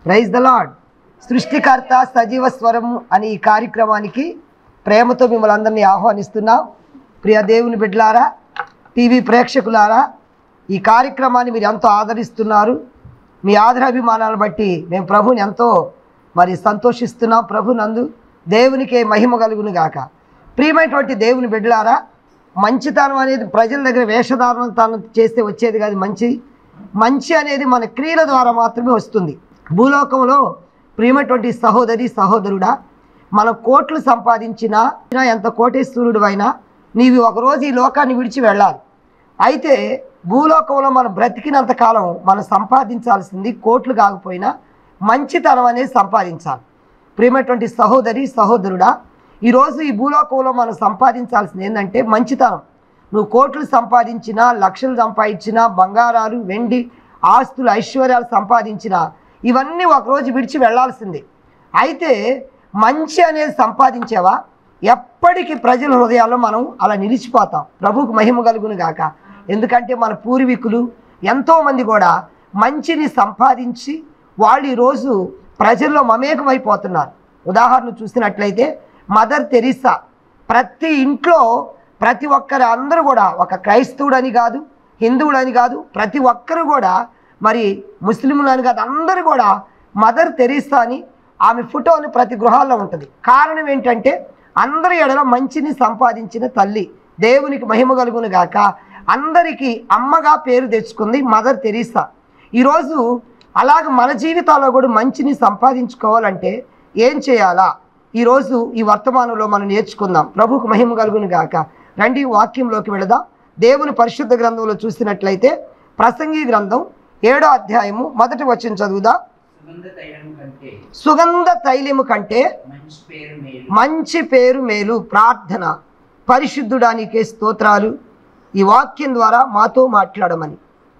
praise the lord సృష్టికర్త సజీవ స్వరము అనే ఈ కార్యక్రమానికి ప్రేమతో మిమ్మల్ని అందరినీ ఆహ్వానిస్తున్నాం ప్రియ దేవుని బిడ్డలారా టీవీ ప్రేక్షకులారా ఈ కార్యక్రమాన్ని మీరు ఎంతో ఆదరిస్తున్నారు మీ ఆదరాభిమానాలను బట్టి మేము ప్రభుని ఎంతో మరి సంతోషిస్తున్నాం ప్రభు నందు దేవునికే మహిమ కలుగును గాక ప్రియమైనటువంటి దేవుని బిడ్డలారా మంచితనం అనేది ప్రజల దగ్గర వేషధారణతనం చేస్తే వచ్చేది కాదు మంచి మంచి అనేది మన క్రియల ద్వారా మాత్రమే వస్తుంది భూలోకంలో ప్రియమైనటువంటి సహోదరి సహోదరుడా మనం కోట్లు సంపాదించినా ఎంత కోటేశ్వరుడు అయినా నీవు ఒకరోజు ఈ లోకాన్ని విడిచి వెళ్ళాలి అయితే భూలోకంలో మనం బ్రతికినంత కాలం మనం సంపాదించాల్సింది కోట్లు కాకపోయినా మంచితనం అనేది సంపాదించాలి ప్రియమైనటువంటి సహోదరి సహోదరుడా ఈరోజు ఈ భూలోకంలో మనం సంపాదించాల్సింది ఏంటంటే మంచితనం నువ్వు కోట్లు సంపాదించినా లక్షలు సంపాదించినా బంగారాలు వెండి ఆస్తులు ఐశ్వర్యాలు సంపాదించినా ఇవన్నీ ఒకరోజు విడిచి వెళ్ళాల్సిందే అయితే మంచి అనేది సంపాదించావా ఎప్పటికీ ప్రజల హృదయాల్లో మనం అలా నిలిచిపోతాం ప్రభువుకు మహిమ కలుగును గాక ఎందుకంటే మన పూర్వీకులు ఎంతోమంది కూడా మంచిని సంపాదించి వాళ్ళు ఈరోజు ప్రజల్లో మమేకమైపోతున్నారు ఉదాహరణ చూసినట్లయితే మదర్ తెరీసా ప్రతి ఇంట్లో ప్రతి ఒక్కరు అందరూ కూడా ఒక క్రైస్తవుడని కాదు హిందువుడని కాదు ప్రతి ఒక్కరు కూడా మరి ముస్లింలని కాదు అందరూ కూడా మదర్ తెరీసా అని ఆమె ఫోటోని ప్రతి గృహాల్లో ఉంటుంది కారణం ఏంటంటే అందరి ఎడల మంచిని సంపాదించిన తల్లి దేవునికి మహిమ కలుగును గాక అందరికీ అమ్మగా పేరు తెచ్చుకుంది మదర్ తెరీసా ఈరోజు అలాగ మన జీవితాల్లో కూడా మంచిని సంపాదించుకోవాలంటే ఏం చేయాలా ఈరోజు ఈ వర్తమానంలో మనం నేర్చుకుందాం ప్రభుకు మహిమ కలుగును గాక రండి వాక్యంలోకి వెళదాం దేవుని పరిశుద్ధ గ్రంథంలో చూసినట్లయితే ప్రసంగి గ్రంథం ఏడో అధ్యాయము మొదటి వచ్చిన చదువుదా సుగంధ తైలము కంటే సుగంధ తైలము కంటే మంచి పేరు మేలు మంచి పేరు మేలు ప్రార్థన పరిశుద్ధుడానికే స్తోత్రాలు ఈ వాక్యం ద్వారా మాతో మాట్లాడమని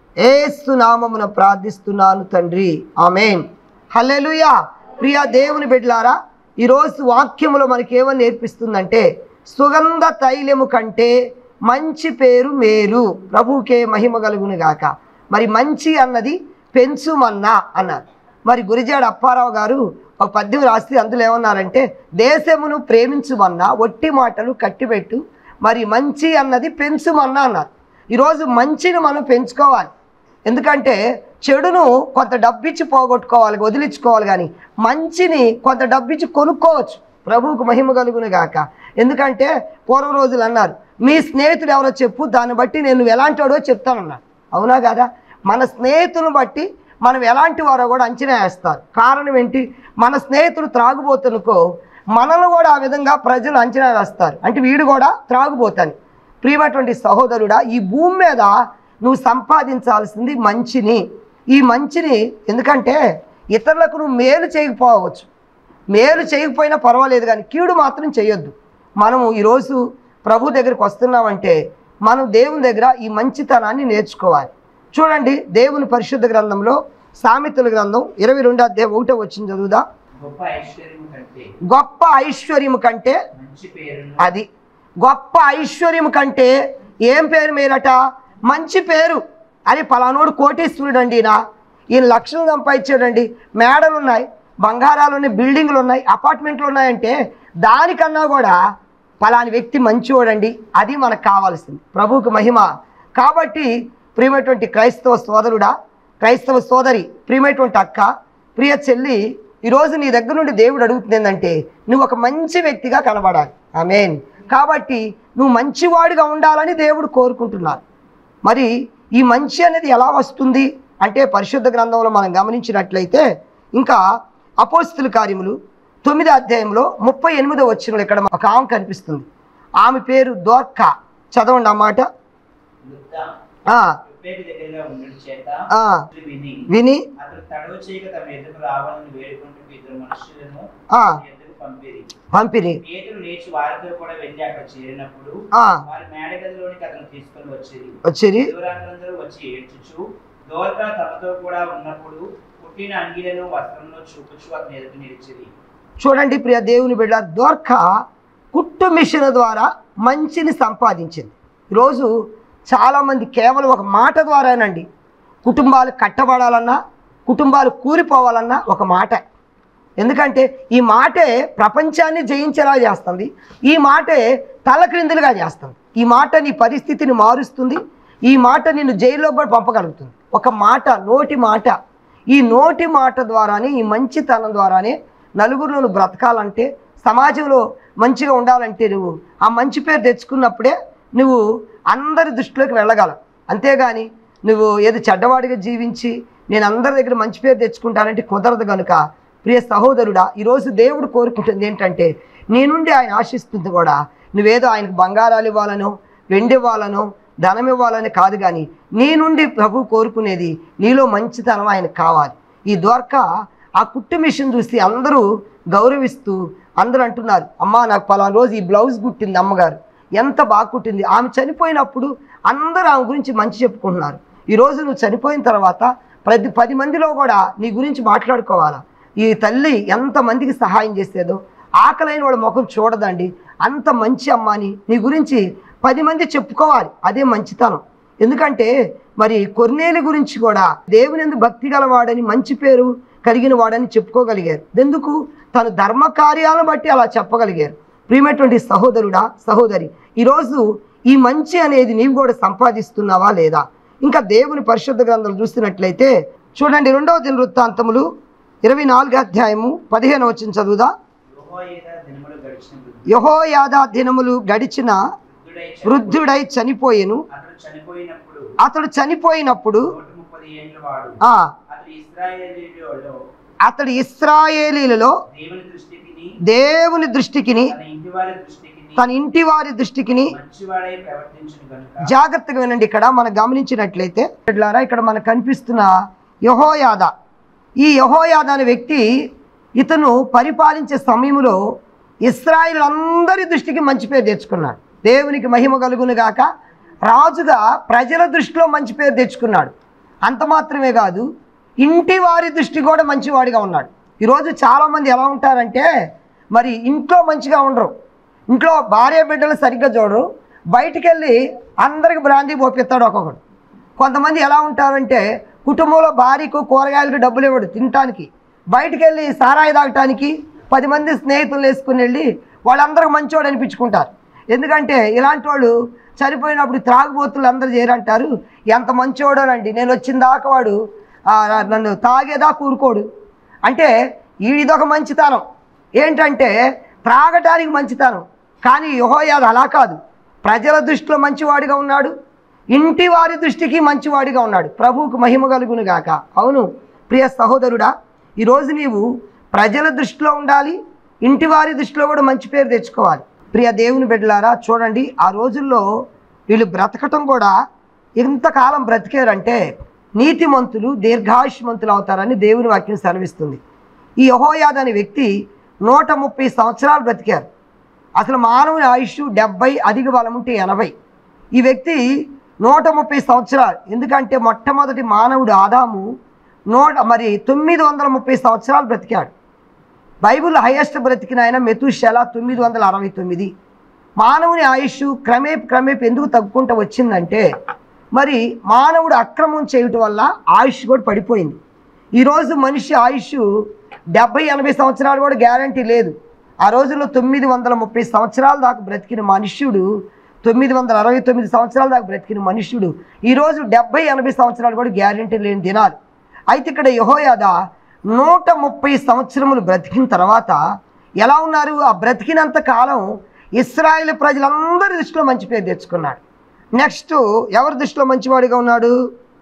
ఏసు నామమున ప్రార్థిస్తున్నాను తండ్రి ఆమెన్ హల్లెలూయా ప్రియ దేవుని బిడ్డలారా ఈరోజు వాక్యములో మనకి ఏమని నేర్పిస్తుందంటే సుగంధ తైలము కంటే మంచి పేరు మేలు ప్రభువుకే మహిమ కలుగును గాక మరి మంచి అన్నది పెంచుమన్నా అన్నారు మరి గురిజాడ అప్పారావు గారు ఒక పద్యం రాస్తే అందులో ఏమన్నారంటే దేశమును ప్రేమించుమన్నా ఒట్టి మాటలు కట్టిపెట్టు మరి మంచి అన్నది పెంచుమన్నా అన్నారు ఈరోజు మంచిని మనం పెంచుకోవాలి ఎందుకంటే చెడును కొంత డబ్బిచ్చి పోగొట్టుకోవాలి వదిలించుకోవాలి కానీ మంచిని కొంత డబ్బిచ్చి కొనుక్కోవచ్చు ప్రభువుకు మహిమ కలుగును గాక ఎందుకంటే పూర్వ రోజులు అన్నారు మీ స్నేహితుడు ఎవరో చెప్పు దాన్ని బట్టి నేను ఎలాంటి వాడో చెప్తానన్నారు అవునా కదా మన స్నేహితులను బట్టి మనం ఎలాంటి వారో కూడా అంచనా వేస్తారు కారణం ఏంటి మన స్నేహితుడు త్రాగుబోతునుకో మనల్ని కూడా ఆ విధంగా ప్రజలు అంచనా వేస్తారు అంటే వీడు కూడా త్రాగుబోతాను ప్రియమైనటువంటి సహోదరుడా ఈ భూమి మీద నువ్వు సంపాదించాల్సింది మంచిని ఈ మంచిని ఎందుకంటే ఇతరులకు నువ్వు మేలు చేయకపోవచ్చు మేలు చేయకపోయినా పర్వాలేదు కానీ కీడు మాత్రం చేయొద్దు మనము ఈరోజు ప్రభు దగ్గరికి వస్తున్నామంటే మనం దేవుని దగ్గర ఈ మంచితనాన్ని నేర్చుకోవాలి చూడండి దేవుని పరిశుద్ధ గ్రంథంలో సామెతల గ్రంథం ఇరవై రెండు అధ్యాయం ఒకటో వచ్చింది చదువుదా గొప్ప ఐశ్వర్యము కంటే గొప్ప ఐశ్వర్యము కంటే మంచి పేరును అది గొప్ప ఐశ్వర్యం కంటే ఏం పేరు మేలట మంచి పేరు అని పలానోడు కోటేశ్వరుడు అండి ఈయన ఈయన లక్షలు సంపాదించాడండి మేడలు ఉన్నాయి బంగారాలు ఉన్నాయి బిల్డింగ్లు ఉన్నాయి అపార్ట్మెంట్లు ఉన్నాయంటే దానికన్నా కూడా పలాని వ్యక్తి మంచివాడండి అది మనకు కావాల్సింది ప్రభువుకు మహిమ కాబట్టి ప్రియమైనటువంటి క్రైస్తవ సోదరుడా క్రైస్తవ సోదరి ప్రియమైనటువంటి అక్క ప్రియ చెల్లి ఈరోజు నీ దగ్గర నుండి దేవుడు అడుగుతుంది ఏంటంటే నువ్వు ఒక మంచి వ్యక్తిగా కనబడాలి ఆమెన్ కాబట్టి నువ్వు మంచివాడిగా ఉండాలని దేవుడు కోరుకుంటున్నారు మరి ఈ మంచి అనేది ఎలా వస్తుంది అంటే పరిశుద్ధ గ్రంథంలో మనం గమనించినట్లయితే ఇంకా అపోస్తుల కార్యములు తొమ్మిదో అధ్యాయంలో ముప్పై ఎనిమిదో వచ్చిన ఇక్కడ ఒక ఆమె కనిపిస్తుంది ఆమె పేరు దోర్క చదవండి అన్నమాట లుద్ద ఆ, ఉప్పేటి దగ్గరగా ఉండడం చేత ఆ, విని విని అతను తడవ చేయక తమ ఎదురు రావాలని వేడుకుంటూ ఇద్దరు మనుషులను ఆ, ఎదురు పంపిరి పంపిరి పేతురు లేచి వారితో కూడా వెళ్ళి అక్కడ చేరినప్పుడు ఆ, వారి మేడ గదిలోనికి అతను తీసుకొని వచ్చేది వచ్చిరి దూరాంగలందరూ వచ్చి ఏడ్చుచు దోర్క తమతో కూడా ఉన్నప్పుడు పుట్టిన అంగిలను వస్త్రంలో చూపుచు అతని ఎదుట నిలిచింది చూడండి ప్రియ దేవుని బిడ్డ దోర్క కుట్టు మిషన్ ద్వారా మంచిని సంపాదించింది ఈరోజు చాలామంది కేవలం ఒక మాట ద్వారానండి కుటుంబాలు కట్టబడాలన్నా కుటుంబాలు కూలిపోవాలన్న ఒక మాట ఎందుకంటే ఈ మాటే ప్రపంచాన్ని జయించేలా చేస్తుంది ఈ మాటే తలక్రిందులుగా చేస్తుంది ఈ మాట నీ పరిస్థితిని మారుస్తుంది ఈ మాట నిన్ను జైల్లో కూడా పంపగలుగుతుంది ఒక మాట నోటి మాట ఈ నోటి మాట ద్వారానే ఈ మంచితనం ద్వారానే నలుగురిలో నువ్వు బ్రతకాలంటే సమాజంలో మంచిగా ఉండాలంటే నువ్వు ఆ మంచి పేరు తెచ్చుకున్నప్పుడే నువ్వు అందరి దృష్టిలోకి వెళ్ళగలవు అంతేగాని నువ్వు ఏదో చెడ్డవాడిగా జీవించి నేను అందరి దగ్గర మంచి పేరు తెచ్చుకుంటానంటే కుదరదు కనుక ప్రియ సహోదరుడా ఈరోజు దేవుడు కోరుకుంటుంది ఏంటంటే నీ నుండి ఆయన ఆశిస్తుంది కూడా నువ్వేదో ఆయనకు బంగారాలు ఇవ్వాలనో వెండి ఇవ్వాలనో ధనం ఇవ్వాలని కాదు కానీ నీ నుండి ప్రభు కోరుకునేది నీలో మంచితనం ఆయనకు కావాలి ఈ ద్వారక ఆ కుట్టు మిషన్ చూసి అందరూ గౌరవిస్తూ అందరూ అంటున్నారు అమ్మా నాకు పలానా రోజు ఈ బ్లౌజ్ కుట్టింది అమ్మగారు ఎంత బాగా కుట్టింది ఆమె చనిపోయినప్పుడు అందరూ ఆమె గురించి మంచి చెప్పుకుంటున్నారు ఈరోజు నువ్వు చనిపోయిన తర్వాత ప్రతి పది మందిలో కూడా నీ గురించి మాట్లాడుకోవాలా ఈ తల్లి ఎంతమందికి సహాయం చేసేదో ఆకలైన వాళ్ళ ముఖం చూడదండి అంత మంచి అమ్మ అని నీ గురించి పది మంది చెప్పుకోవాలి అదే మంచితనం ఎందుకంటే మరి కొర్నేలి గురించి కూడా దేవుని ఎందుకు భక్తి గలవాడని మంచి పేరు కలిగిన వాడని చెప్పుకోగలిగారు ఎందుకు తను ధర్మ కార్యాలను బట్టి అలా చెప్పగలిగారు ప్రియమైనటువంటి సహోదరుడా సహోదరి ఈరోజు ఈ మంచి అనేది నీవు కూడా సంపాదిస్తున్నావా లేదా ఇంకా దేవుని పరిశుద్ధ గ్రంథం చూస్తున్నట్లయితే చూడండి రెండవ దిన వృత్తాంతములు ఇరవై నాలుగు అధ్యాయము పదిహేను వచ్చిన చదువుదా యెహోయాదా దినములు గడిచిన వృద్ధుడై యహోయాదా దినములు గడిచిన చని- వృద్ధుడై చనిపోయెను అతడు చనిపోయినప్పుడు అతడు చనిపోయినప్పుడు నూట ముప్పది ఏండ్ల వాడు ఆ అతడు ఇస్రాయేలీలలో అతడు ఇస్రాయేలీలలో దేవుని దృష్టికి దేవుని దృష్టికిని తన ఇంటి వారి దృష్టికి తన ఇంటి వారి దృష్టికిని మంచివాడై ప్రవర్తించును గనుక జాగ్రత్తగా వినండి ఇక్కడ మనం గమనించినట్లయితే ఇట్లారా ఇక్కడ మనకు కనిపిస్తున్న యహోయాద ఈ యహోయాద అనే వ్యక్తి ఇతను పరిపాలించే సమయంలో ఇస్రాయిల్ అందరి దృష్టికి మంచి పేరు తెచ్చుకున్నాడు దేవునికి మహిమ కలుగును గాక రాజుగా ప్రజల దృష్టిలో మంచి పేరు తెచ్చుకున్నాడు అంత మాత్రమే కాదు ఇంటి వారి దృష్టి కూడా మంచివాడిగా ఉన్నాడు ఈరోజు చాలామంది ఎలా ఉంటారంటే మరి ఇంట్లో మంచిగా ఉండరు ఇంట్లో భార్య బిడ్డలు సరిగ్గా చూడరు బయటికి వెళ్ళి అందరికి బ్రాంతి పోపిస్తాడు ఒక్కొక్కడు కొంతమంది ఎలా ఉంటారంటే కుటుంబంలో భార్యకు కూరగాయలకు డబ్బులు ఇవ్వడు తినటానికి బయటికి వెళ్ళి సారాయి తాగటానికి పది మంది స్నేహితులు వేసుకుని వెళ్ళి వాళ్ళందరూ మంచోడు అనిపించుకుంటారు ఎందుకంటే ఇలాంటి వాళ్ళు చనిపోయినప్పుడు త్రాగుబోతులు అందరూ చేరంటారు ఎంత మంచోడోనండి నేను వచ్చిన దాకా వాడు ఆ, నన్ను తాగేదా కూరుకోడు అంటే ఈ ఇదొక మంచితనం ఏంటంటే త్రాగటానికి మంచితనం కానీ యహోయాదు అలా కాదు ప్రజల దృష్టిలో మంచివాడిగా ఉన్నాడు ఇంటి వారి దృష్టికి మంచివాడిగా ఉన్నాడు ప్రభువుకు మహిమ కలుగును గాక అవును ప్రియ సహోదరుడా ఈరోజు నీవు ప్రజల దృష్టిలో ఉండాలి ఇంటి వారి దృష్టిలో కూడా మంచి పేరు తెచ్చుకోవాలి ప్రియ దేవుని బిడ్డలారా చూడండి ఆ రోజుల్లో వీళ్ళు బ్రతకటం కూడా ఎంతకాలం బ్రతికారంటే నీతిమంతులు దీర్ఘాయుష్మంతులు అవుతారని దేవుని వాక్యం సెలవిస్తుంది ఈ యహోయాద్ అనే వ్యక్తి నూట ముప్పై సంవత్సరాలు బ్రతికారు అసలు మానవుని ఆయుష్ డెబ్బై అధిక బలం ఉంటే ఎనభై ఈ వ్యక్తి నూట ముప్పై సంవత్సరాలు ఎందుకంటే మొట్టమొదటి మానవుడు ఆదాము నూట మరి తొమ్మిది వందల ముప్పై సంవత్సరాలు బ్రతికాడు బైబిల్ హైయెస్ట్ బ్రతికిన ఆయన మెతుషెల తొమ్మిది వందల అరవై తొమ్మిది మానవుని ఆయుష్ క్రమేపు క్రమేపు ఎందుకు తగ్గుకుంటూ వచ్చిందంటే మరి మానవుడు అక్రమం చేయటం వల్ల ఆయుష్ కూడా పడిపోయింది ఈరోజు మనిషి ఆయుష్ డెబ్బై ఎనభై సంవత్సరాలు కూడా గ్యారంటీ లేదు ఆ రోజుల్లో తొమ్మిది వందల ముప్పై సంవత్సరాల దాకా బ్రతికిన మనుష్యుడు తొమ్మిది వందల అరవై తొమ్మిది సంవత్సరాల దాకా బ్రతికిన మనుష్యుడు ఈరోజు డెబ్బై ఎనభై సంవత్సరాలు కూడా గ్యారంటీ లేని దినాలు అయితే ఇక్కడ యహోయాద నూట ముప్పై సంవత్సరములు బ్రతికిన తర్వాత ఎలా ఉన్నారు ఆ బ్రతికినంత కాలం ఇస్రాయేల్ ప్రజలందరి దృష్టిలో మంచి పేరు తెచ్చుకున్నాడు నెక్స్ట్ ఎవరి దృష్టిలో మంచివాడిగా ఉన్నాడు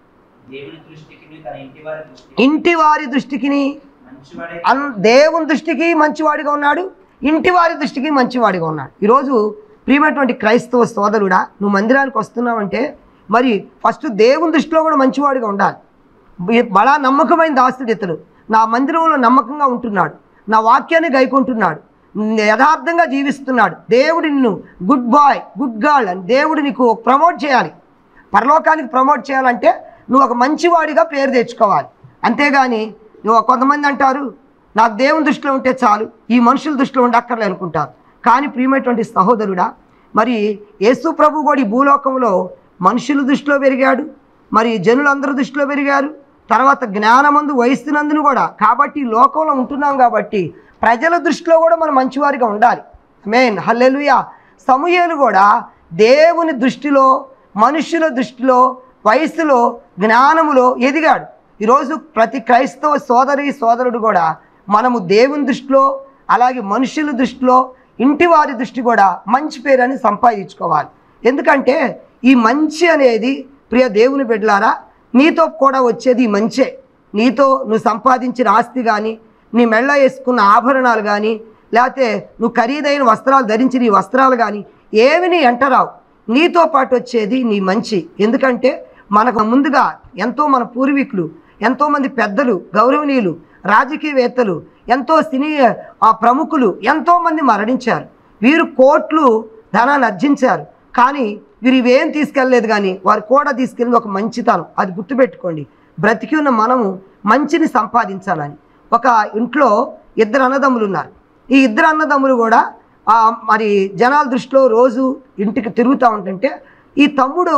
దేవుని దృష్టికి తన ఇంటి వారి దృష్టికి ఇంటి వారి దృష్టికిని మంచివాడై అన్ దేవుని దృష్టికి మంచివాడిగా ఉన్నాడు ఇంటి వారి దృష్టికి మంచివాడిగా ఉన్నాడు ఈరోజు ప్రియమైనటువంటి క్రైస్తవ సోదరుడా నువ్వు మందిరానికి వస్తున్నావంటే మరి ఫస్ట్ దేవుని దృష్టిలో కూడా మంచివాడిగా ఉండాలి బ- బలా నమ్మకమైన దాస్తుడు ఇతడు నా మందిరంలో నమ్మకంగా ఉంటున్నాడు నా వాక్యాన్ని గైకుంటున్నాడు యథార్థంగా జీవిస్తున్నాడు దేవుడు నిన్ను గుడ్ బాయ్ గుడ్ గర్ల్ అని దేవుడు నీకు ప్రమోట్ చేయాలి పరలోకానికి ప్రమోట్ చేయాలంటే నువ్వు ఒక మంచివాడిగా పేరు తెచ్చుకోవాలి అంతేగాని నువ్వు కొంతమంది అంటారు నాకు దేవుని దృష్టిలో ఉంటే చాలు ఈ మనుషుల దృష్టిలో ఉండక్కర్లే అనుకుంటారు కానీ ప్రియమైనటువంటి సహోదరుడా మరి యేసు ప్రభు కూడా ఈ భూలోకంలో మనుషుల దృష్టిలో పెరిగాడు మరి జనులందరి దృష్టిలో పెరిగారు తర్వాత జ్ఞానమందు వయస్సునందును కూడా కాబట్టి ఈ లోకంలో ఉంటున్నాం కాబట్టి ప్రజల దృష్టిలో కూడా మనం మంచివారిగా ఉండాలి మెయిన్ హల్లెలుయా సమూహలు కూడా దేవుని దృష్టిలో మనుషుల దృష్టిలో వయసులో జ్ఞానములో ఎదిగాడు ఈరోజు ప్రతి క్రైస్తవ సోదరి సోదరుడు కూడా మనము దేవుని దృష్టిలో అలాగే మనుషుల దృష్టిలో ఇంటి వారి దృష్టి కూడా మంచి పేరని సంపాదించుకోవాలి ఎందుకంటే ఈ మంచి అనేది ప్రియ దేవుని బిడ్డలారా నీతో కూడా వచ్చేది ఈ మంచే నీతో నువ్వు సంపాదించిన ఆస్తి కానీ నీ మెళ్ళ వేసుకున్న ఆభరణాలు కానీ లేకపోతే నువ్వు ఖరీదైన వస్త్రాలు ధరించిన ఈ వస్త్రాలు కానీ ఏమి నీ ఎంటరావు నీతో పాటు వచ్చేది నీ మంచి ఎందుకంటే మనకు ముందుగా ఎంతో మన పూర్వీకులు ఎంతోమంది పెద్దలు గౌరవనీయులు రాజకీయవేత్తలు ఎంతో సినీ ఆ ప్రముఖులు ఎంతోమంది మరణించారు వీరు కోట్లు ధనాన్ని అర్జించారు కానీ వీరు ఇవేం తీసుకెళ్ళలేదు కానీ వారు కూడా తీసుకెళ్ళింది ఒక మంచితనం అది గుర్తుపెట్టుకోండి బ్రతికి ఉన్న మనము మంచిని సంపాదించాలని ఒక ఇంట్లో ఇద్దరు అన్నదమ్ములు ఉన్నారు ఈ ఇద్దరు అన్నదమ్ములు కూడా ఆ, మరి జనాల దృష్టిలో రోజు ఇంటికి తిరుగుతూ ఉంటుంటే ఈ తమ్ముడు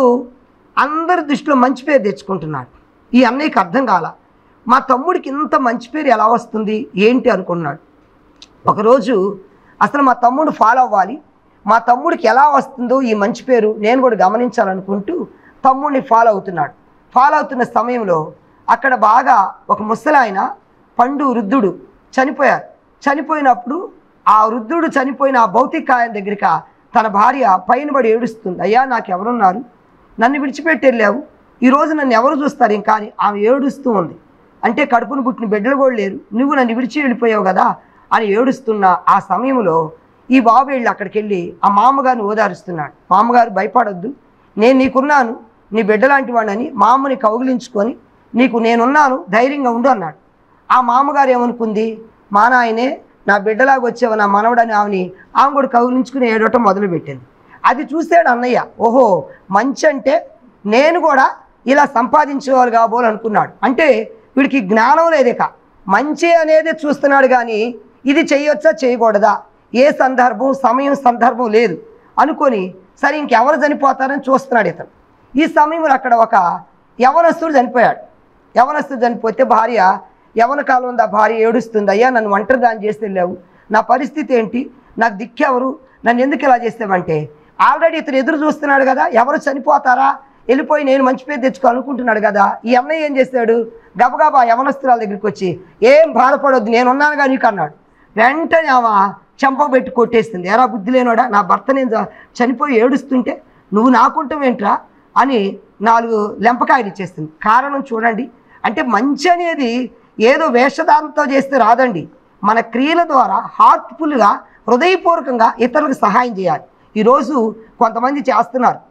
అందరి దృష్టిలో మంచి పేరు తెచ్చుకుంటున్నాడు ఈ అన్నయ్యకి అర్థం కాల మా తమ్ముడికి ఇంత మంచి పేరు ఎలా వస్తుంది ఏంటి అనుకున్నాడు ఒకరోజు అసలు మా తమ్ముడు ఫాలో అవ్వాలి మా తమ్ముడికి ఎలా వస్తుందో ఈ మంచి పేరు నేను కూడా గమనించాలనుకుంటూ తమ్ముడిని ఫాలో అవుతున్నాడు ఫాలో అవుతున్న సమయంలో అక్కడ బాగా ఒక ముసలాయన పండు వృద్ధుడు చనిపోయారు చనిపోయినప్పుడు ఆ వృద్ధుడు చనిపోయిన ఆ భౌతిక కాయం దగ్గరికి తన భార్య పైన పడి ఏడుస్తుంది అయ్యా నాకు ఎవరున్నారు నన్ను విడిచిపెట్టి వెళ్ళావు ఈరోజు నన్ను ఎవరు చూస్తారు ఇంకా అని ఆమె ఏడుస్తూ ఉంది అంటే కడుపును పుట్టిన బిడ్డలు కూడా లేరు నువ్వు నన్ను విడిచి వెళ్ళిపోయావు కదా అని ఏడుస్తున్న ఆ సమయంలో ఈ బాబు వెళ్ళి అక్కడికి వెళ్ళి ఆ మామగారిని ఓదారుస్తున్నాడు మామగారు భయపడొద్దు నేను నీకున్నాను నీ బిడ్డ లాంటి వాడిని మామని కౌగిలించుకొని నీకు నేనున్నాను ధైర్యంగా ఉండు అన్నాడు ఆ మామగారు ఏమనుకుంది మా నాయనే నా బిడ్డలాగా వచ్చేవ నా మనవడని ఆమెని ఆమె కూడా కౌగిలించుకుని ఏడవటం మొదలుపెట్టింది అది చూసాడు అన్నయ్య ఓహో మంచి అంటే నేను కూడా ఇలా సంపాదించుకోవాలి కాబోలు అనుకున్నాడు అంటే వీడికి జ్ఞానం లేదిక మంచి అనేది చూస్తున్నాడు కానీ ఇది చేయొచ్చా చేయకూడదా ఏ సందర్భం సమయం సందర్భం లేదు అనుకొని సరే ఇంకెవరు చనిపోతారని చూస్తున్నాడు ఇతను ఈ సమయంలో అక్కడ ఒక యవనస్తుడు చనిపోయాడు యవనస్తుడు చనిపోతే భార్య యవన కాలం ఉంది ఆ భార్య ఏడుస్తుంది అయ్యా నన్ను ఒంటరి దాన్ని చేసి వెళ్ళావు నా పరిస్థితి ఏంటి నాకు దిక్కెవరు నన్ను ఎందుకు ఇలా చేసావంటే ఆల్రెడీ ఇతను ఎదురు చూస్తున్నాడు కదా ఎవరు చనిపోతారా వెళ్ళిపోయి నేను మంచి పేరు తెచ్చుకోవాలనుకుంటున్నాడు కదా ఈ అన్నయ్య ఏం చేశాడు గబగబా యవనస్తురాల దగ్గరికి వచ్చి ఏం బాధపడొద్దు నేనున్నానుగా నీకు అన్నాడు వెంటనే ఆమె చెంప పెట్టి కొట్టేస్తుంది ఎరా బుద్ధి లేనోడా నా భర్త నేను చ- చనిపోయి ఏడుస్తుంటే నువ్వు నాకుంటావేంట్రా అని నాలుగు లెంపకాయలు ఇచ్చేస్తుంది కారణం చూడండి అంటే మంచి అనేది ఏదో వేషధారంతో చేస్తే రాదండి మన క్రియల ద్వారా హార్ట్ఫుల్గా హృదయపూర్వకంగా ఇతరులకు సహాయం చేయాలి ఈరోజు కొంతమంది చేస్తున్నారు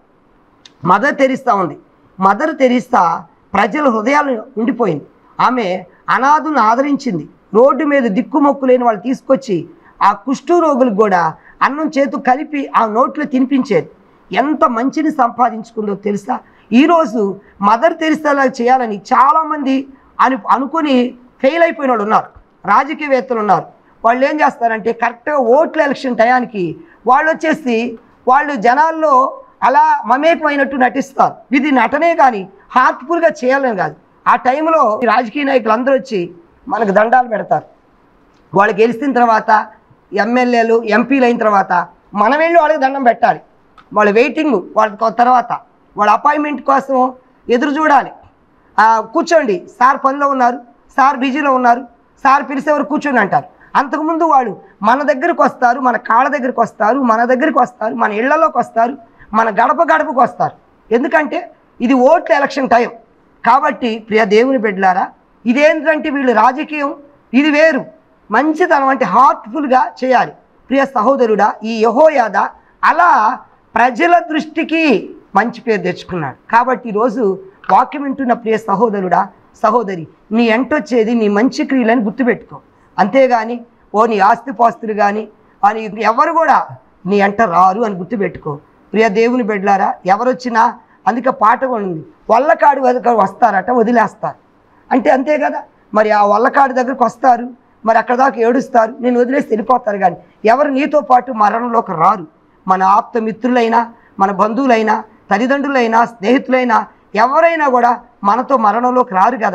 మదర్ తెరిస్తా ఉంది మదర్ తెరిస్తా ప్రజల హృదయాలు ఉండిపోయింది ఆమె అనాథులను ఆదరించింది రోడ్డు మీద దిక్కుమొక్కు లేని వాళ్ళు తీసుకొచ్చి ఆ కుష్టు రోగులకు కూడా అన్నం చేతు కలిపి ఆ నోట్లో తినిపించేది ఎంత మంచిని సంపాదించుకుందో తెలుసా ఈరోజు మదర్ తెరిసేలా చేయాలని చాలామంది అని అనుకుని ఫెయిల్ అయిపోయిన వాళ్ళు ఉన్నారు రాజకీయవేత్తలు ఉన్నారు వాళ్ళు ఏం చేస్తారంటే కరెక్ట్గా ఓట్ల ఎలక్షన్ టయానికి వాళ్ళు వచ్చేసి వాళ్ళు జనాల్లో అలా మమేకమైనట్టు నటిస్తారు ఇది నటనే కానీ హార్ట్ఫుల్గా చేయాలని కాదు ఆ టైంలో ఈ రాజకీయ నాయకులు అందరూ వచ్చి మనకు దండాలు పెడతారు వాళ్ళు గెలిచిన తర్వాత ఎమ్మెల్యేలు ఎంపీలు అయిన తర్వాత మనం వెళ్ళి వాళ్ళకి దండం పెట్టాలి వాళ్ళ వెయిటింగ్ వాళ్ళ తర్వాత వాళ్ళ అపాయింట్మెంట్ కోసం ఎదురు చూడాలి ఆ, కూర్చోండి సార్ పనిలో ఉన్నారు సార్ బిజీలో ఉన్నారు సార్ పిలిచేవారు కూర్చొని అంటారు అంతకుముందు వాళ్ళు మన దగ్గరికి వస్తారు మన కాళ్ళ దగ్గరికి వస్తారు మన దగ్గరికి వస్తారు మన ఇళ్లలోకి వస్తారు మన గడప గడపకు వస్తారు ఎందుకంటే ఇది ఓట్ల ఎలక్షన్ టైం కాబట్టి ప్రియ దేవుని బిడ్డలారా ఇదేంటంటే వీళ్ళు రాజకీయం ఇది వేరు మంచితనం అంటే హార్ట్ఫుల్గా చేయాలి ప్రియ సహోదరుడా ఈ యహోయాద అలా ప్రజల దృష్టికి మంచి పేరు తెచ్చుకున్నాడు కాబట్టి ఈరోజు వాక్యం వింటున్న ప్రియ సహోదరుడా సహోదరి నీ ఎంటొచ్చేది నీ మంచి క్రియలని గుర్తుపెట్టుకో అంతేగాని ఓ నీ ఆస్తిపాస్తులు కానీ అని ఎవరు కూడా నీ ఎంట రారు అని గుర్తుపెట్టుకో ప్రియ దేవుని బిడ్డలారా ఎవరు వచ్చినా అందుకే పాట కూడా ఉంది వల్లకాడు వదక వస్తారట వదిలేస్తారు అంటే అంతే కదా మరి ఆ వల్లకాడు దగ్గరకు వస్తారు మరి అక్కడ దాకా ఏడుస్తారు నేను వదిలేసి వెళ్ళిపోతారు కానీ ఎవరు నీతో పాటు మరణంలోకి రారు మన ఆప్త మిత్రులైనా మన బంధువులైనా తల్లిదండ్రులైనా స్నేహితులైనా ఎవరైనా కూడా మనతో మరణంలోకి రారు కదా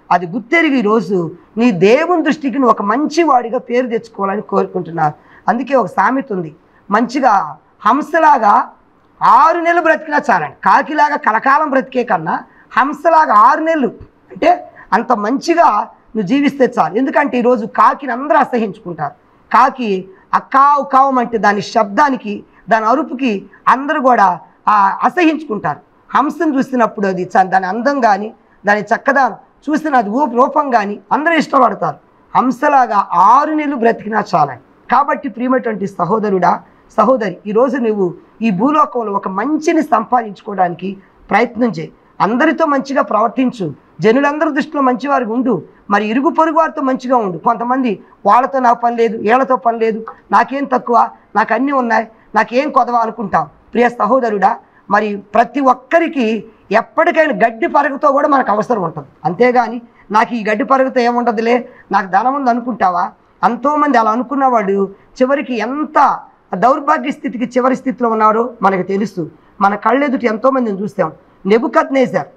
అది గుర్తెరిగి ఈరోజు నీ దేవుని దృష్టికి నువ్వు ఒక మంచి వాడిగా పేరు తెచ్చుకోవాలని కోరుకుంటున్నారు అందుకే ఒక సామెత ఉంది మంచిగా హంసలాగా ఆరు నెలలు బ్రతికినా చాలండి కాకిలాగా కలకాలం బ్రతికే కన్నా హంసలాగా ఆరు నెలలు అంటే అంత మంచిగా నువ్వు జీవిస్తే చాలు ఎందుకంటే ఈరోజు కాకిని అందరూ అసహించుకుంటారు కాకి ఆ కావు కావం అంటే దాని శబ్దానికి దాని అరుపుకి అందరూ కూడా ఆ, అసహించుకుంటారు హంసను చూసినప్పుడు అది చ- దాని అందం కానీ దాని చక్కదనం చూసిన అది ఊప రూపం కానీ అందరూ ఇష్టపడతారు హంసలాగా ఆరు నెలలు బ్రతికినా చాలని కాబట్టి ప్రియమైనటువంటి సహోదరుడా సహోదరి ఈరోజు నువ్వు ఈ భూలోకంలో ఒక మంచిని సంపాదించుకోవడానికి ప్రయత్నం చేయి అందరితో మంచిగా ప్రవర్తించు జనులందరి దృష్టిలో మంచివారికి ఉండు మరి ఇరుగు పొరుగు వారితో మంచిగా ఉండు కొంతమంది వాళ్ళతో నాకు పని లేదు వీళ్ళతో పని లేదు నాకేం తక్కువ నాకు అన్నీ ఉన్నాయి నాకేం కొదవ అనుకుంటాం ప్రియ సహోదరుడా మరి ప్రతి ఒక్కరికి ఎప్పటికైనా గడ్డి పరుగుతో కూడా మనకు అవసరం ఉంటుంది అంతేగాని నాకు ఈ గడ్డి పరుగుతో ఏముండదులే నాకు ధనం ఉంది అనుకుంటావా ఎంతోమంది అలా అనుకున్నవాడు చివరికి ఎంత దౌర్భాగ్య స్థితికి చివరి స్థితిలో ఉన్నారో మనకు తెలుసు మన కళ్ళెదుటి ఎంతోమందిని చూస్తాం నెబుకత్ నేసారు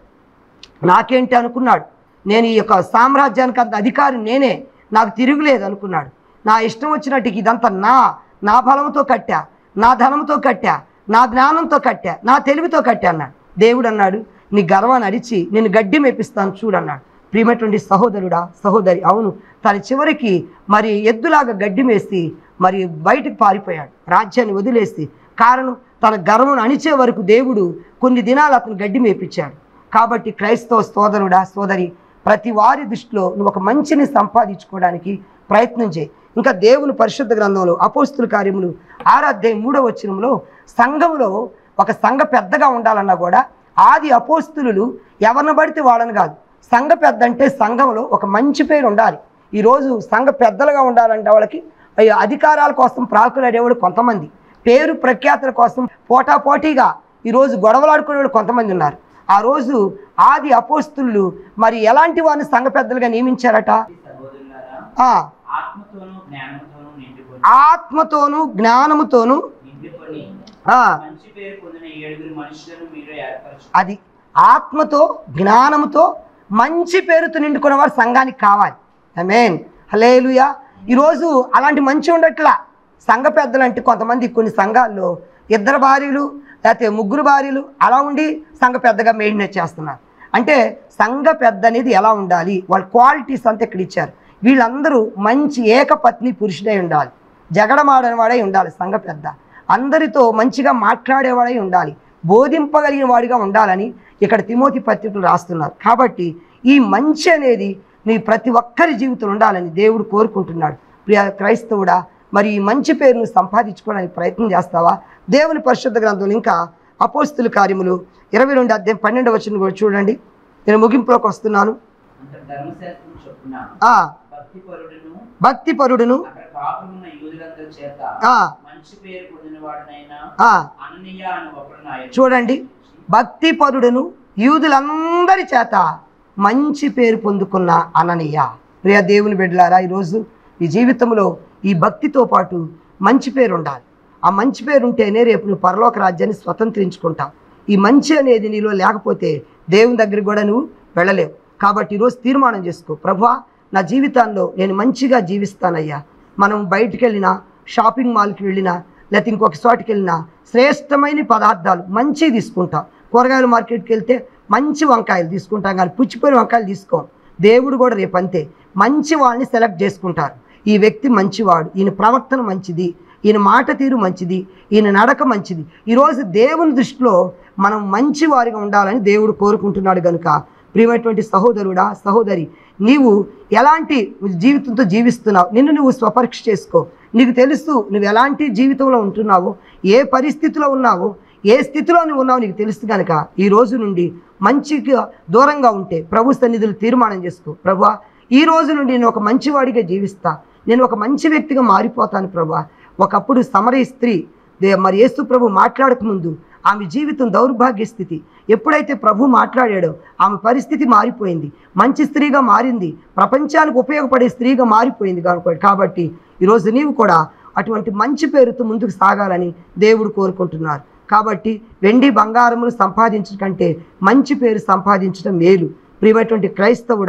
నాకేంటి అనుకున్నాడు నేను ఈ యొక్క సామ్రాజ్యానికి అంత అధికారి నేనే నాకు తిరుగులేదు అనుకున్నాడు నా ఇష్టం వచ్చినట్టు ఇదంతా నా నా బలంతో కట్టా నా ధనంతో కట్టా నా జ్ఞానంతో కట్టా నా తెలివితో కట్టా అన్నాడు దేవుడు అన్నాడు నీ గర్వాన్ని అడిచి నేను గడ్డి మెప్పిస్తాను చూడన్నాడు ప్రియమైనటువంటి సహోదరుడా సహోదరి అవును తన చివరికి మరి ఎద్దులాగా గడ్డి మేసి మరి బయటకు పారిపోయాడు రాజ్యాన్ని వదిలేసి కారణం తన గర్వం అణిచే వరకు దేవుడు కొన్ని దినాలు అతను గడ్డి మేపించాడు కాబట్టి క్రైస్తవ సోదరుడా సోదరి ప్రతి వారి దృష్టిలో నువ్వు ఒక మంచిని సంపాదించుకోవడానికి ప్రయత్నం చేయి ఇంకా దేవుని పరిశుద్ధ గ్రంథంలో అపోస్తుల కార్యములు ఆరాధ్యాయం మూడవ వచనంలో సంఘంలో ఒక సంఘ పెద్దగా ఉండాలన్నా కూడా ఆది అపోస్తులు ఎవరిని పడితే వాళ్ళని కాదు సంఘ పెద్ద అంటే సంఘంలో ఒక మంచి పేరు ఉండాలి ఈరోజు సంఘ పెద్దలుగా ఉండాలంటే వాళ్ళకి ఈ అధికారాల కోసం ప్రాకులాడేవాడు కొంతమంది పేరు ప్రఖ్యాతుల కోసం పోటాపోటీగా ఈరోజు గొడవలాడుకునేవాడు కొంతమంది ఉన్నారు ఆ రోజు ఆది అపోస్తులు మరి ఎలాంటి వారిని సంఘ పెద్దలుగా నియమించారట సహోదరులారా ఆ, ఆత్మతోనూ జ్ఞానంతోనూ నిండుకొని ఆత్మతోను జ్ఞానముతోను నిండుకొని ఆ, మంచి పేరు పొందిన ఏడుగురు మనుషులను మీరు ఏర్పరచు అది ఆత్మతో జ్ఞానముతో మంచి పేరుతో నిండుకున్న వారు సంఘానికి కావాలి మీన్ హలేలుయా ఈరోజు అలాంటి మంచి ఉండట్లా సంఘ పెద్దలు అంటే కొంతమంది కొన్ని సంఘాల్లో ఇద్దరు భార్యలు లేకపోతే ముగ్గురు భార్యలు అలా ఉండి సంఘ పెద్దగా మెయింటైన్ చేస్తున్నారు అంటే సంఘ పెద్ద అనేది ఎలా ఉండాలి వాళ్ళ క్వాలిటీస్ అంతా ఇక్కడ ఇచ్చారు వీళ్ళందరూ మంచి ఏకపత్ని పురుషుడై ఉండాలి జగడమాడని వాడై ఉండాలి సంఘ పెద్ద అందరితో మంచిగా మాట్లాడేవాడై ఉండాలి బోధింపగలిగిన వాడిగా ఉండాలని ఇక్కడ తిమోతి పత్రికలు రాస్తున్నారు కాబట్టి ఈ మంచి అనేది నీ ప్రతి ఒక్కరి జీవితం ఉండాలని దేవుడు కోరుకుంటున్నాడు ప్రియ క్రైస్తవుడా మరి ఈ మంచి పేరును సంపాదించుకోవడానికి ప్రయత్నం చేస్తావా దేవుని పరిశుద్ధ గ్రంథంలో ఇంకా అపోస్తుల కార్యములు ఇరవై రెండు అధ్యాయం పన్నెండు వచ్చిన కూడా చూడండి నేను ముగింపులోకి వస్తున్నాను అంత ధర్మశాస్త్రం చొప్పున ఆ భక్తిపరుడును భక్తిపరుడును అక్కడ కాపులున్న యూదులందరి చేత ఆ మంచి పేరు పొందిన వాడునైనా ఆ అననీయ అని ఒకడు ఆయన చూడండి భక్తిపరుడును యూదులందరి చేత మంచి పేరు పొందుకున్న అననీయ ప్రియ దేవుని బిడ్డలారా ఈరోజు నీ జీవితంలో ఈ భక్తితో పాటు మంచి పేరు ఉండాలి ఆ మంచి పేరు ఉంటేనే రేపు నువ్వు పరలోక రాజ్యాన్ని స్వతంత్రించుకుంటావు ఈ మంచి అనేది నీలో లేకపోతే దేవుని దగ్గరికి కూడా నువ్వు వెళ్ళలేవు కాబట్టి ఈరోజు తీర్మానం చేసుకో ప్రభా నా జీవితాల్లో నేను మంచిగా జీవిస్తానయ్యా మనం బయటికి వెళ్ళినా షాపింగ్ మాల్కి వెళ్ళినా లేకపోతే ఇంకొక చోటికి వెళ్ళినా శ్రేష్టమైన పదార్థాలు మంచివి తీసుకుంటాం కూరగాయల మార్కెట్కి వెళ్తే మంచి వంకాయలు తీసుకుంటాం కానీ పుచ్చిపోయిన వంకాయలు తీసుకోం దేవుడు కూడా రేపు అంతే మంచి వాళ్ళని సెలెక్ట్ చేసుకుంటారు ఈ వ్యక్తి మంచివాడు ఈయన ప్రవర్తన మంచిది ఈయన మాట తీరు మంచిది ఈయన నడక మంచిది ఈరోజు దేవుని దృష్టిలో మనం మంచి వారిగా ఉండాలని దేవుడు కోరుకుంటున్నాడు కనుక ప్రియమైనటువంటి సహోదరుడా సహోదరి నీవు ఎలాంటి జీవితంతో జీవిస్తున్నావు నిన్ను నువ్వు స్వపరీక్ష చేసుకో నీకు తెలుసు నువ్వు ఎలాంటి జీవితంలో ఉంటున్నావు ఏ పరిస్థితిలో ఉన్నావు ఏ స్థితిలో నువ్వు ఉన్నావు నీకు తెలుసు కనుక ఈ రోజు నుండి మంచిగా దూరంగా ఉంటే ప్రభు సన్నిధులు తీర్మానం చేసుకో ప్రభా ఈ రోజు నుండి నేను ఒక మంచివాడిగా జీవిస్తా నేను ఒక మంచి వ్యక్తిగా మారిపోతాను ప్రభా ఒకప్పుడు సమరీ స్త్రీ దే- మరి యేసు ప్రభు మాట్లాడక ముందు ఆమె జీవితం దౌర్భాగ్య స్థితి ఎప్పుడైతే ప్రభు మాట్లాడాడో ఆమె పరిస్థితి మారిపోయింది మంచి స్త్రీగా మారింది ప్రపంచానికి ఉపయోగపడే స్త్రీగా మారిపోయింది కనుక కాబట్టి ఈరోజు నీవు కూడా అటువంటి మంచి పేరుతో ముందుకు సాగాలని దేవుడు కోరుకుంటున్నారు కాబట్టి వెండి బంగారములు సంపాదించడం కంటే మంచి పేరు సంపాదించడం మేలు ప్రియమైనటువంటి క్రైస్తవుడా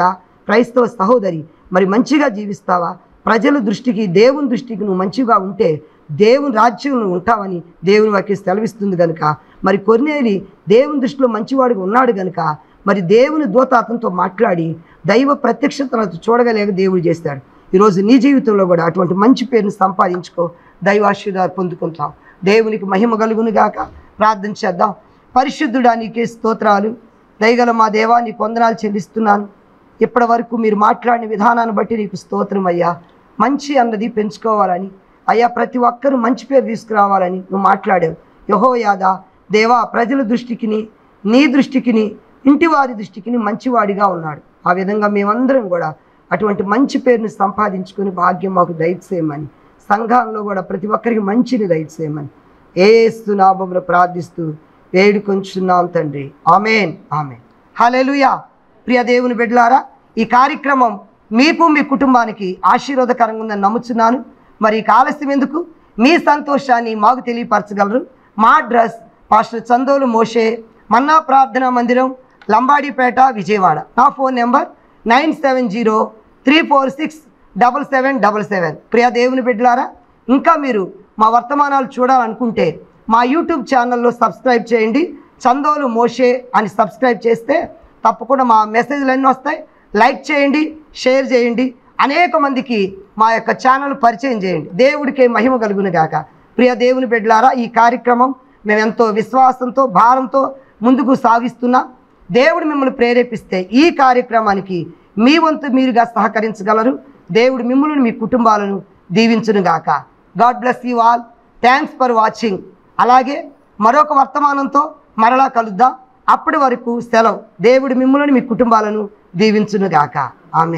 క్రైస్తవ సహోదరి మరి మంచిగా జీవిస్తావా ప్రజల దృష్టికి దేవుని దృష్టికి నువ్వు మంచిగా ఉంటే దేవుని రాజ్యం నువ్వు ఉంటావని దేవుని వాక్యం సెలవిస్తుంది కనుక మరి కొన్నేలి దేవుని దృష్టిలో మంచివాడిగా ఉన్నాడు కనుక మరి దేవుని దూత అతనితో మాట్లాడి దైవ ప్రత్యక్షతను చూడగలేక దేవుడు చేస్తాడు ఈరోజు నీ జీవితంలో కూడా అటువంటి మంచి పేరుని సంపాదించుకో దైవాశీర్వాదాలు పొందుకుంటాం దేవునికి మహిమ కలుగును గాక ప్రార్థన చేద్దాం పరిశుద్ధుడా నీకే స్తోత్రాలు దయగల మా దేవా నీ కొందనాలు చెల్లిస్తున్నాను ఇప్పటి వరకు మీరు మాట్లాడిన విధానాన్ని బట్టి నీకు స్తోత్రం అయ్యా మంచి అన్నది పెంచుకోవాలని అయ్యా ప్రతి ఒక్కరూ మంచి పేరు తీసుకురావాలని నువ్వు మాట్లాడావు యహో యాదా దేవా ప్రజల దృష్టికిని నీ దృష్టికిని ఇంటి వారి దృష్టికిని మంచివాడిగా ఉన్నాడు ఆ విధంగా మేమందరం కూడా అటువంటి మంచి పేరుని సంపాదించుకుని భాగ్యం మాకు దయచేయమని సంఘాల్లో కూడా ప్రతి ఒక్కరికి మంచిని దయచేయమని ఏస్తు నామంలో ప్రార్థిస్తూ వేడుకొంచున్నాం తండ్రి ఆమెన్ ఆమెన్ హల్లెలూయా ప్రియ దేవుని బిడ్డలారా ఈ కార్యక్రమం మీకు మీ కుటుంబానికి ఆశీర్వాదకరంగా ఉందని నమ్ముచున్నాను మరి ఈ ఆలస్యం ఎందుకు మీ సంతోషాన్ని మాకు తెలియపరచగలరు మా అడ్రస్ పాస్టర్ చందోలు మోషే మన్నా ప్రార్థనా మందిరం లంబాడిపేట విజయవాడ నా phone number nine seven zero three four six double seven double seven ప్రియ దేవుని బిడ్డలారా ఇంకా మీరు మా వర్తమానాలు చూడాలనుకుంటే మా యూట్యూబ్ ఛానల్లో సబ్స్క్రైబ్ చేయండి చందోలు మోషే అని సబ్స్క్రైబ్ చేస్తే తప్పకుండా మా మెసేజ్లు అన్నీ వస్తాయి లైక్ చేయండి షేర్ చేయండి అనేక మందికి మా యొక్క ఛానల్ పరిచయం చేయండి దేవుడికే మహిమ కలుగును గాక ప్రియ దేవుని బిడ్డలారా ఈ కార్యక్రమం మేము ఎంతో విశ్వాసంతో భారంతో ముందుకు సాగిస్తున్నాం దేవుడు మిమ్మల్ని ప్రేరేపిస్తే ఈ కార్యక్రమానికి మీ వంతు మీరుగా సహకరించగలరు దేవుడు మిమ్మల్ని మీ కుటుంబాలను దీవించును గాక God bless you all thanks for watching అలాగే మరొక వర్తమానంతో మరలా కలుద్దాం అప్పటి వరకు సెలవు దేవుడు మిమ్మల్ని మీ కుటుంబాలను దీవించును గాక ఆమె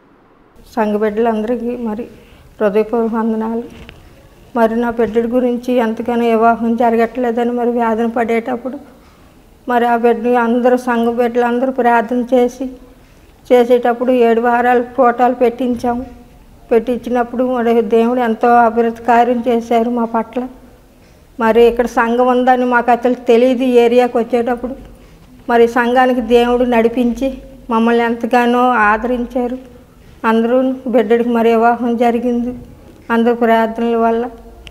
సంఘ బిడ్డలందరికీ మరి హృదయపూర్వక వందనాలు మరి నా బిడ్డడి గురించి ఎంతగానో వివాహం జరగట్లేదని మరి వ్యాధన పడేటప్పుడు మరి ఆ బిడ్డ అందరూ సంఘ బిడ్డలు అందరూ ప్రార్థన చేసి చేసేటప్పుడు ఏడు వారాలు ఫోటోలు పెట్టించాము పెట్టించినప్పుడు మరి దేవుడు ఎంతో అభివృద్ధి కార్యం చేశారు మా పట్ల మరి ఇక్కడ సంఘం ఉందని మాకు అసలు తెలియదు ఈ ఏరియాకి వచ్చేటప్పుడు మరి సంఘానికి దేవుడు నడిపించి మమ్మల్ని ఎంతగానో ఆదరించారు అందరూ బిడ్డడికి మరి వివాహం జరిగింది అందరు ప్రార్థనల వల్ల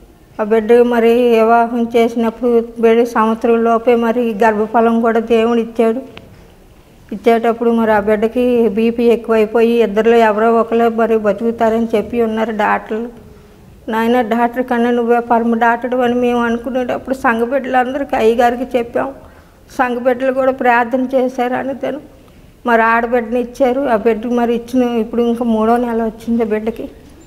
ఆ బిడ్డ మరి వివాహం చేసినప్పుడు బిడ్డ సంవత్సరం లోపే మరి గర్భఫలం కూడా దేవుడు ఇచ్చాడు ఇచ్చేటప్పుడు మరి ఆ బిడ్డకి బీపీ ఎక్కువైపోయి ఇద్దరిలో ఎవరో ఒకరు మరి బతుకుతారని చెప్పి ఉన్నారు డాక్టర్లు నాయన డాక్టర్ కన్నా నువ్వే పరమ డాక్టర్ అని మేము అనుకునేటప్పుడు సంఘ బిడ్డలందరికీ అయ్యగారికి చెప్పాం సంఘ బిడ్డలు కూడా ప్రార్థన చేశారు అనుతాను మరి ఆడబిడ్డని ఇచ్చారు ఆ బిడ్డ మరి ఇచ్చిన ఇప్పుడు ఇంకా మూడో నెల వచ్చింది ఆ బిడ్డకి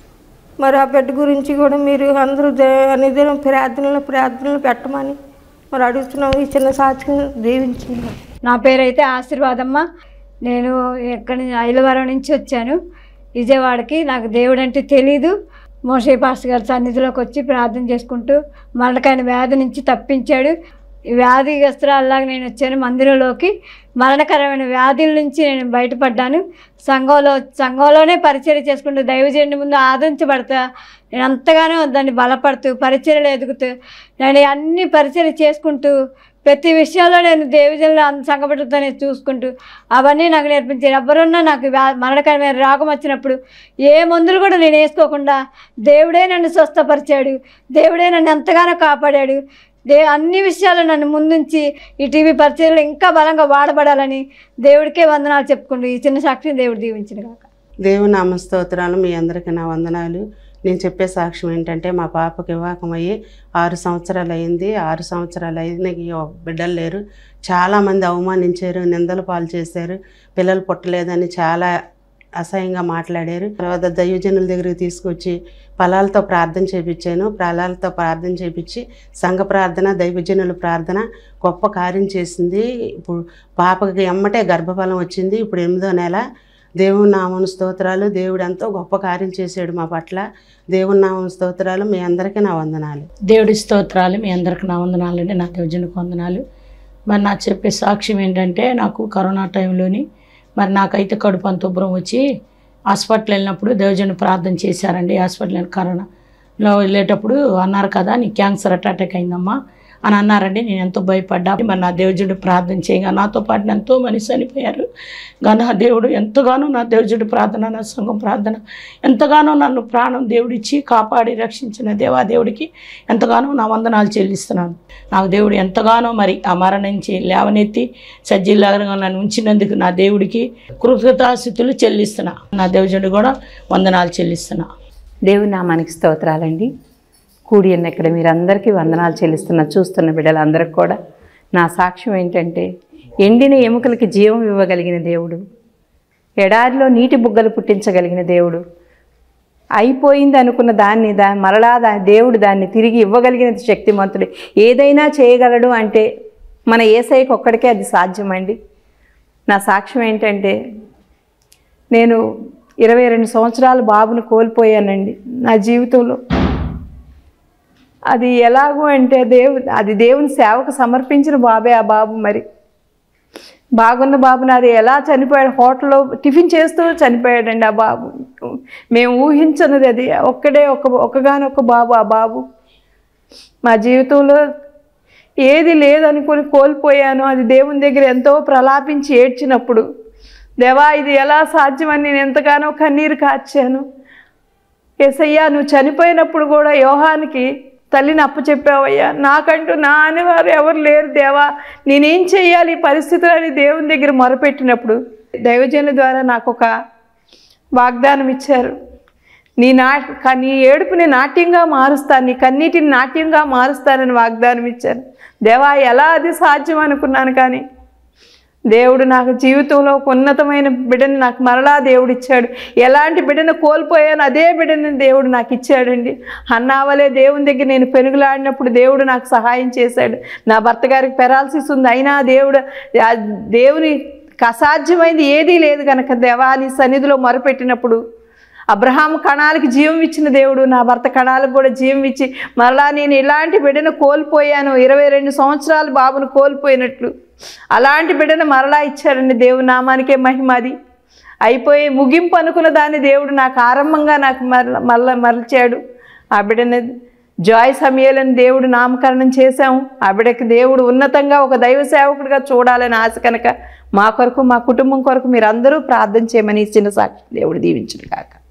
మరి ఆ బిడ్డ గురించి కూడా మీరు అందరూ దే- అనుదినం ప్రార్థనలు ప్రార్థనలు పెట్టమని మరి అడుగుతున్నాం ఈ చిన్న సాక్షి దీవించింది నా పేరైతే ఆశీర్వాదమ్మ నేను ఎక్కడి నుంచి ఐలవరం నుంచి వచ్చాను విజయవాడకి నాకు దేవుడు అంటే తెలీదు మోషే పాస్టర్ గారి సన్నిధిలోకి వచ్చి ప్రార్థన చేసుకుంటూ మరణకైన వ్యాధి నుంచి తప్పించాడు ఈ వ్యాధిగ్రస్తురాల్లాగా నేను వచ్చాను మందిరంలోకి మరణకరమైన వ్యాధుల నుంచి నేను బయటపడ్డాను సంఘంలో సంఘంలోనే పరిచర్య చేసుకుంటూ దైవజనుడి ముందు ఆదరించబడతా నేను అంతగానో దాన్ని బలపడుతూ పరిచర్యలు ఎదుగుతూ నేను అన్ని పరిచర్య చేసుకుంటూ ప్రతి విషయంలో నేను దేవజనులు అంత సంఘపడుతో నేను చూసుకుంటూ అవన్నీ నాకు నేర్పించారు ఎవరున్నా నాకు వ్యా- మరణకరమైన రోగం వచ్చినప్పుడు ఏ మందులు కూడా నేను వేసుకోకుండా దేవుడే నన్ను స్వస్థపరిచాడు దేవుడే నన్ను ఎంతగానో కాపాడాడు దే అన్ని విషయాలు నన్ను ముందుంచి ఈ టీవీ పరిచయలు ఇంకా బలంగా వాడబడాలని దేవుడికే వందనాలు చెప్పుకుంటూ ఈ చిన్న సాక్షిని దేవుడు దీవించిన కాక దేవుని నామ స్తోత్రాలు మీ అందరికీ నా వందనాలు నేను చెప్పే సాక్ష్యం ఏంటంటే మా పాపకి వివాహం అయ్యి ఆరు సంవత్సరాలు అయింది ఆరు సంవత్సరాలు అయింది బిడ్డలు లేరు చాలామంది అవమానించారు నిందలు పాలు చేశారు పిల్లలు పుట్టలేదని చాలా అసహ్యంగా మాట్లాడారు తర్వాత దైవజనుల దగ్గరికి తీసుకొచ్చి ఫలాలతో ప్రార్థన చేపించాను ఫలాలతో ప్రార్థన చేపించి సంఘ ప్రార్థన దైవజనుల ప్రార్థన గొప్ప కార్యం చేసింది ఇప్పుడు పాపకి ఎమ్మటే గర్భఫలం వచ్చింది ఇప్పుడు ఎనిమిదో నెల దేవుని నామం స్తోత్రాలు దేవుడు ఎంతో గొప్ప కార్యం చేశాడు మా పట్ల దేవుని నామం స్తోత్రాలు మీ అందరికీ నా వందనాలు దేవుడి స్తోత్రాలు మీ అందరికి నా వందనాలండి నా దేవుజనకు వందనాలు మరి నా చెప్పే సాక్ష్యం ఏంటంటే నాకు కరోనా టైంలోని మరి నాకైతే కడుపు అంత ఉబ్బరం వచ్చి హాస్పిటల్ వెళ్ళినప్పుడు దేవజను ప్రార్థన చేశారండి హాస్పిటల్ వెళ్ళి కరోనాలో వెళ్ళేటప్పుడు అన్నారు కదా నీ క్యాన్సర్ అటాక్ అయిందమ్మా అని అన్నారండి నేను ఎంతో భయపడ్డా మరి నా దేవుడు ప్రార్థన చేయగా నాతో పాటు ఎంతో మంది చనిపోయారు కానీ నా దేవుడు ఎంతగానో నా దేవుడు ప్రార్థన నా సంఘం ప్రార్థన ఎంతగానో నన్ను ప్రాణం దేవుడిచ్చి కాపాడి రక్షించిన దేవా దేవుడికి ఎంతగానో నా వందనాలు చెల్లిస్తున్నాను నాకు దేవుడు ఎంతగానో మరి ఆ మరణించి లేవనెత్తి సజ్జిల్లాగా నన్ను ఉంచినందుకు నా దేవుడికి కృతజ్ఞతాస్థితులు చెల్లిస్తున్నా నా దేవుడు కూడా వందనాలు చెల్లిస్తున్నా దేవుని నామానికి స్తోత్రాలండి కూడి ఉన్న ఇక్కడ మీరందరికీ వందనాలు చెల్లిస్తున్న చూస్తున్న బిడ్డలందరికీ కూడా నా సాక్ష్యం ఏంటంటే ఎండిన ఎముకలకి జీవం ఇవ్వగలిగిన దేవుడు ఎడారిలో నీటి బుగ్గలు పుట్టించగలిగిన దేవుడు అయిపోయింది అనుకున్న దాన్ని దా మరలా దా దేవుడు దాన్ని తిరిగి ఇవ్వగలిగిన శక్తిమంతుడు ఏదైనా చేయగలడు అంటే మన ఏసైకి ఒక్కడికే అది సాధ్యమండి నా సాక్ష్యం ఏంటంటే నేను ఇరవై రెండు సంవత్సరాల బాబును కోల్పోయానండి నా జీవితంలో అది ఎలాగూ అంటే దేవు అది దేవుని సేవకు సమర్పించిన బాబే ఆ బాబు మరి బాగున్న బాబు నాది ఎలా చనిపోయాడు హోటల్లో టిఫిన్ చేస్తూ చనిపోయాడండి ఆ బాబు మేము ఊహించనిది అది ఒక్కడే ఒక ఒక్కగానొక్క బాబు ఆ బాబు మా జీవితంలో ఏది లేదనుకుని కోల్పోయాను అది దేవుని దగ్గర ఎంతో ప్రలాపించి ఏడ్చినప్పుడు దేవా ఇది ఎలా సాధ్యమని నేను ఎంతగానో కన్నీరు కార్చాను ఎసయ్యా నువ్వు చనిపోయినప్పుడు కూడా యోహానికి తల్లిని అప్పచెప్పావయ్యా నాకంటూ నా అనేవారు ఎవరు లేరు దేవా నేనేం చెయ్యాలి ఈ పరిస్థితులు అని దేవుని దగ్గర మొరపెట్టినప్పుడు దైవజనుల ద్వారా నాకు ఒక వాగ్దానం ఇచ్చారు నీ నా క- నీ ఏడుపుని నాట్యంగా మారుస్తాను నీ కన్నీటిని నాట్యంగా మారుస్తానని వాగ్దానం ఇచ్చారు దేవా ఎలా అది సాధ్యం అనుకున్నాను కానీ దేవుడు నాకు జీవితంలో ఒక ఉన్నతమైన బిడ్డను నాకు మరలా దేవుడు ఇచ్చాడు ఎలాంటి బిడ్డను కోల్పోయాను అదే బిడ్డను దేవుడు నాకు ఇచ్చాడండి అన్నావలే దేవుని దగ్గర నేను పెనుగులాడినప్పుడు దేవుడు నాకు సహాయం చేశాడు నా భర్త గారికి పెరాలసిస్ ఉంది అయినా దేవుడు ఆ దేవుని అసాధ్యమైంది ఏదీ లేదు కనుక దేవాని సన్నిధిలో మొరపెట్టినప్పుడు అబ్రహాం కణాలకి జీవం ఇచ్చిన దేవుడు నా భర్త కణాలకు కూడా జీవం ఇచ్చి మరలా నేను ఇలాంటి బిడ్డను కోల్పోయాను ఇరవై రెండు సంవత్సరాలు బాబును కోల్పోయినట్లు అలాంటి బిడ్డను మరలా ఇచ్చారండి దేవుని నామానికే మహిమది అయిపోయి ముగింపు అనుకున్న దాన్ని దేవుడు నాకు ఆరంభంగా నాకు మరల మరల మరల్చాడు ఆ బిడ్డని జాయ్ సమయాలని దేవుడు నామకరణం చేశాము ఆ బిడ్డకి దేవుడు ఉన్నతంగా ఒక దైవ సేవకుడిగా చూడాలని ఆశ కనుక మా కొరకు మా కుటుంబం కొరకు మీరు అందరూ ప్రార్థన చేయమని ఇచ్చిన సాక్షి దేవుడు దీవించును కాక